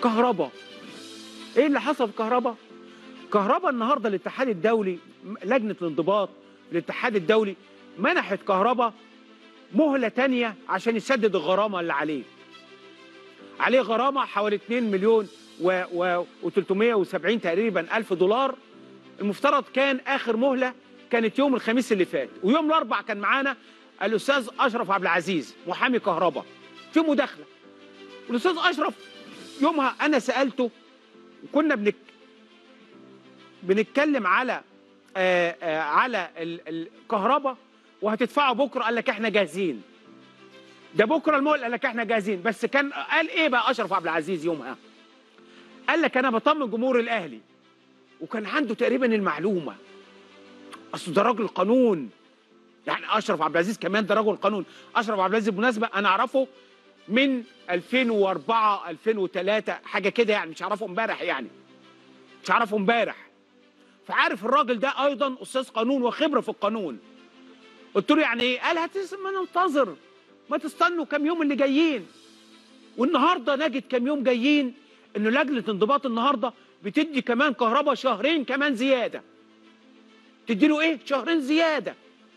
كهرباء ايه اللي حصل في كهرباء كهرباء النهارده الاتحاد الدولي لجنه الانضباط الاتحاد الدولي منحت كهرباء مهله تانية عشان يسدد الغرامه اللي عليه عليه غرامه حوالي 2 مليون و, و... و370 تقريبا الف دولار المفترض كان اخر مهله كانت يوم الخميس اللي فات ويوم الاربع كان معانا الاستاذ اشرف عبد العزيز محامي كهرباء في مداخله والاستاذ اشرف يومها انا سالته وكنا بنك بنتكلم على آآ آآ على الكهرباء وهتدفعوا بكره قال لك احنا جاهزين ده بكره المول قال لك احنا جاهزين بس كان قال ايه بقى اشرف عبد العزيز يومها قال لك انا بطمن جمهور الاهلي وكان عنده تقريبا المعلومه اصل ده راجل قانون يعني اشرف عبد العزيز كمان ده رجل قانون اشرف عبد العزيز بالمناسبه انا اعرفه من 2004 2003 حاجه كده يعني مش اعرفه امبارح يعني مش اعرفه امبارح فعارف الراجل ده ايضا استاذ قانون وخبره في القانون قلت له يعني ايه قال ما ننتظر ما تستنوا كام يوم اللي جايين والنهارده نجد كام يوم جايين انه لجنه انضباط النهارده بتدي كمان كهرباء شهرين كمان زياده تدي له ايه شهرين زياده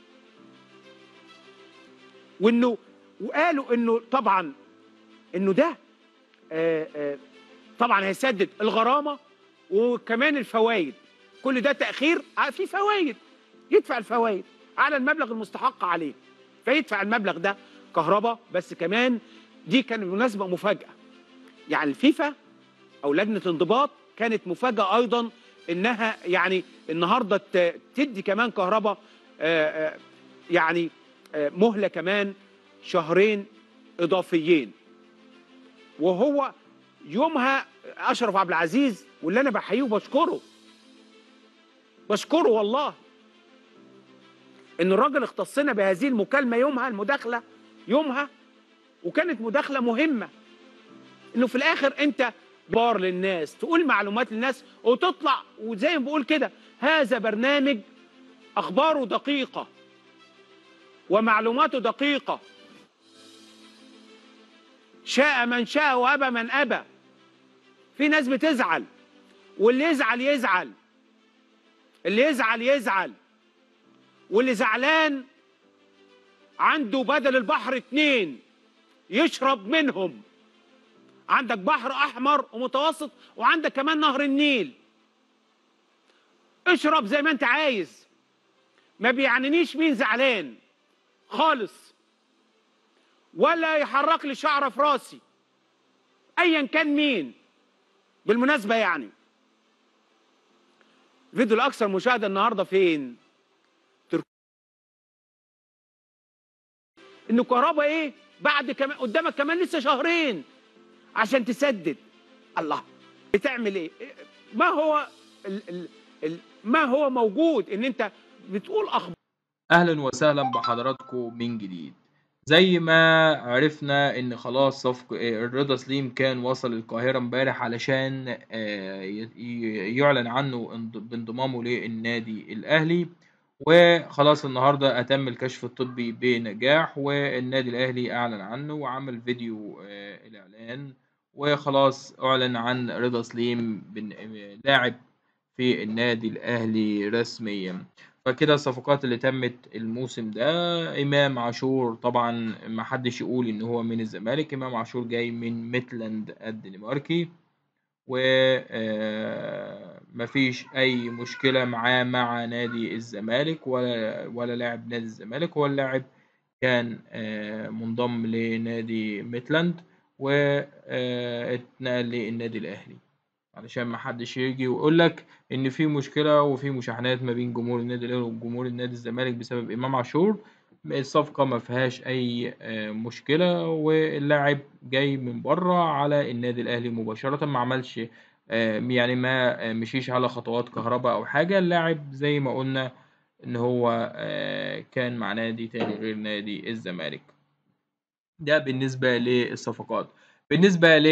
وانه وقالوا انه طبعا انه ده آآ آآ طبعا هيسدد الغرامه وكمان الفوائد كل ده تاخير في فوائد يدفع الفوائد على المبلغ المستحق عليه فيدفع المبلغ ده كهرباء بس كمان دي كان بالمناسبه مفاجاه يعني الفيفا او لجنه انضباط كانت مفاجاه ايضا انها يعني النهارده تدي كمان كهرباء يعني مهله كمان شهرين اضافيين وهو يومها اشرف عبد العزيز واللي انا بحييه وبشكره بشكره والله ان الراجل اختصنا بهذه المكالمه يومها المداخله يومها وكانت مداخله مهمه انه في الاخر انت بار للناس تقول معلومات للناس وتطلع وزي ما بقول كده هذا برنامج اخباره دقيقه ومعلوماته دقيقه شاء من شاء وابى من ابى في ناس بتزعل واللي يزعل يزعل اللي يزعل يزعل واللي زعلان عنده بدل البحر اتنين يشرب منهم عندك بحر احمر ومتوسط وعندك كمان نهر النيل اشرب زي ما انت عايز ما بيعنينيش مين زعلان خالص ولا يحرك لي شعره في راسي ايا كان مين بالمناسبه يعني الفيديو الاكثر مشاهده النهارده فين ترك... انه كهرباء ايه بعد كمان قدامك كمان لسه شهرين عشان تسدد الله بتعمل ايه ما هو ال ال ال ما هو موجود ان انت بتقول اخبار اهلا وسهلا بحضراتكم من جديد زي ما عرفنا ان خلاص صفق الرضا سليم كان وصل القاهرة امبارح علشان يعلن عنه بانضمامه للنادي الاهلي وخلاص النهاردة اتم الكشف الطبي بنجاح والنادي الاهلي اعلن عنه وعمل فيديو الاعلان وخلاص اعلن عن رضا سليم لاعب في النادي الاهلي رسميا فكده الصفقات اللي تمت الموسم ده امام عاشور طبعا ما حدش يقول ان هو من الزمالك امام عاشور جاي من ميتلاند الدنماركي و مفيش اي مشكله معاه مع نادي الزمالك ولا ولا لاعب نادي الزمالك هو اللاعب كان منضم لنادي ميتلاند واتنقل للنادي الاهلي علشان ما حدش يجي ويقول لك ان في مشكله وفي مشاحنات ما بين جمهور النادي الاهلي وجمهور النادي الزمالك بسبب امام عاشور الصفقه ما فيهاش اي مشكله واللاعب جاي من بره على النادي الاهلي مباشره ما عملش يعني ما مشيش على خطوات كهرباء او حاجه اللاعب زي ما قلنا ان هو كان مع نادي تاني غير نادي الزمالك ده بالنسبه للصفقات بالنسبة ل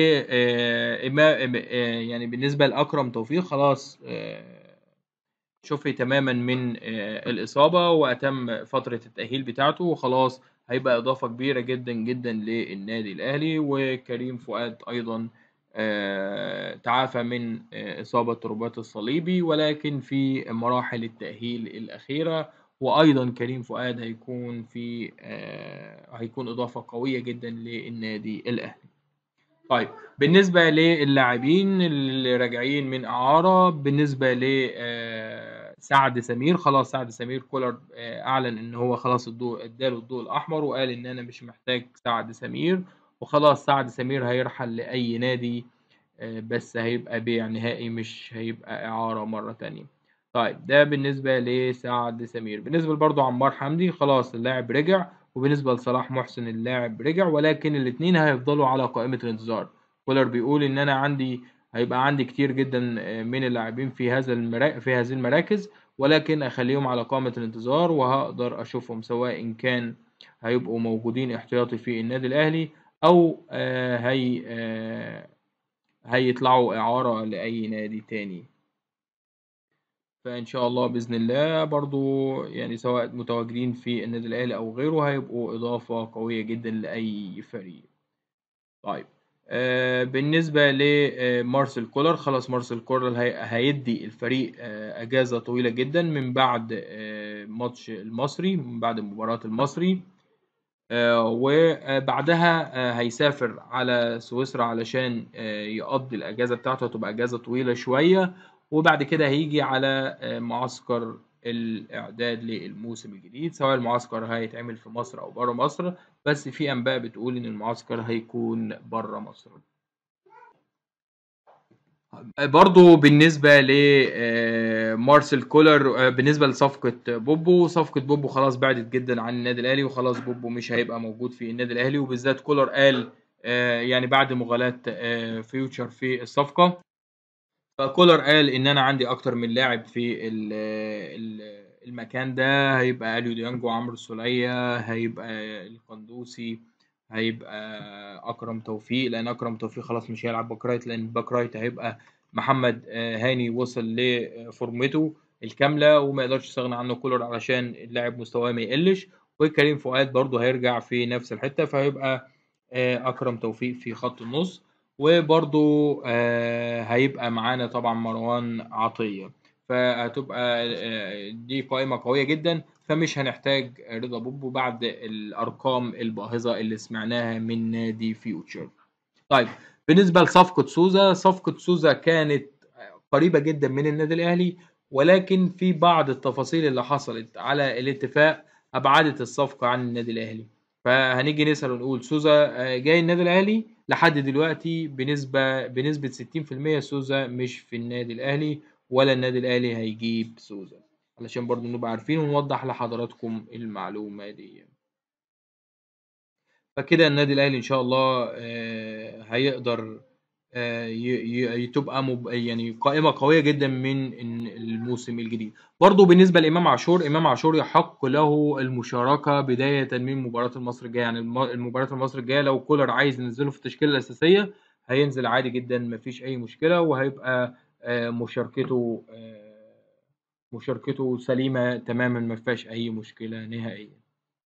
يعني بالنسبة لأكرم توفيق خلاص شفي تماما من الإصابة وأتم فترة التأهيل بتاعته وخلاص هيبقى إضافة كبيرة جدا جدا للنادي الأهلي وكريم فؤاد أيضا آه، تعافى من آه، إصابة الرباط الصليبي ولكن في مراحل التأهيل الأخيرة وأيضا كريم فؤاد هيكون في آه، هيكون إضافة قوية جدا للنادي الأهلي. طيب بالنسبة للاعبين اللي راجعين من إعارة بالنسبة ل آه، سعد سمير خلاص سعد سمير كولر آه، أعلن إن هو خلاص الضوء اداله الضوء الأحمر وقال إن أنا مش محتاج سعد سمير وخلاص سعد سمير هيرحل لأي نادي آه، بس هيبقى بيع نهائي مش هيبقى إعارة مرة تانية. طيب ده بالنسبة لسعد سمير بالنسبة برضو عمار حمدي خلاص اللاعب رجع وبالنسبة لصلاح محسن اللاعب رجع ولكن الاتنين هيفضلوا على قائمة الانتظار كولر بيقول ان انا عندي هيبقى عندي كتير جدا من اللاعبين في هذا المرا... في هذه المراكز ولكن اخليهم على قائمة الانتظار وهقدر اشوفهم سواء ان كان هيبقوا موجودين احتياطي في النادي الاهلي او آه هي آه هيطلعوا اعارة لاي نادي تاني فإن شاء الله بإذن الله برضو يعني سواء متواجدين في النادي الأهلي أو غيره هيبقوا إضافة قوية جدا لأي فريق. طيب آه بالنسبة لمارسيل كولر خلاص مارسيل كولر هي- هيدي الفريق آه أجازة طويلة جدا من بعد آه ماتش المصري من بعد مباراة المصري آه، وبعدها آه، هيسافر على سويسرا علشان آه، يقضي الأجازة بتاعته هتبقى أجازة طويلة شوية وبعد كده هيجي على آه، معسكر الإعداد للموسم الجديد سواء المعسكر هيتعمل في مصر أو بره مصر بس في أنباء بتقول إن المعسكر هيكون بره مصر برضو بالنسبة لمارسيل كولر آه، بالنسبة لصفقة بوبو صفقة بوبو خلاص بعدت جدا عن النادي الأهلي وخلاص بوبو مش هيبقى موجود في النادي الأهلي وبالذات كولر قال آه، يعني بعد مغالاة آه، فيوتشر في الصفقة فكولر قال إن أنا عندي أكتر من لاعب في ال- ال- المكان ده هيبقى أليو ديانج وعمرو السولية هيبقى القندوسي هيبقى اكرم توفيق لان اكرم توفيق خلاص مش هيلعب باك رايت لان باك رايت هيبقى محمد آه، هاني وصل لفورمته الكامله وما يقدرش يستغنى عنه كولر علشان اللاعب مستواه ما يقلش وكريم فؤاد برضه هيرجع في نفس الحته فهيبقى آه، اكرم توفيق في خط النص وبرضه آه، هيبقى معانا طبعا مروان عطيه فهتبقى آه، دي قائمه قويه جدا فمش هنحتاج رضا بوبو بعد الارقام الباهظه اللي سمعناها من نادي فيوتشر طيب بالنسبه لصفقه سوزا صفقه سوزا كانت قريبه جدا من النادي الاهلي ولكن في بعض التفاصيل اللي حصلت على الاتفاق ابعدت الصفقه عن النادي الاهلي فهنيجي نسال ونقول سوزا آه، جاي النادي الاهلي لحد دلوقتي بنسبه بنسبه 60% سوزا مش في النادي الاهلي ولا النادي الاهلي هيجيب سوزا علشان برضو نبقى عارفين ونوضح لحضراتكم المعلومة دي فكده النادي الأهلي إن شاء الله آه، هيقدر آه، ي- ي- تبقى مب... يعني قائمة قوية جدا من ال- الموسم الجديد برضو بالنسبة لإمام عاشور إمام عاشور يحق له المشاركة بداية من مباراة المصر الجاية يعني الم- المباراة المصر الجاية لو كولر عايز ينزله في التشكيلة الأساسية هينزل عادي جدا مفيش أي مشكلة وهيبقى آه، مشاركته آه، مشاركته سليمة تماما ما فيهاش أي مشكلة نهائيا